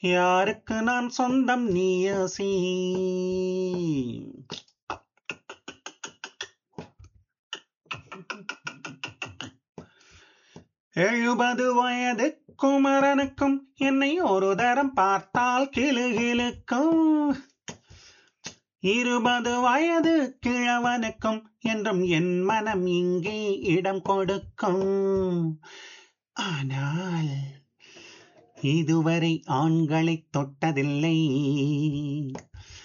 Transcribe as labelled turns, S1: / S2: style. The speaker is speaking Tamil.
S1: யாருக்கு நான் சொந்தம் நீயசி எழுபது வயது குமரனுக்கும் என்னை ஒரு தரம் பார்த்தால் கிளுகிளுக்கும் இருபது வயது கிழவனுக்கும் என்றும் என் மனம் இங்கே இடம் கொடுக்கும் ஆனால் இதுவரை ஆண்களை தொட்டதில்லை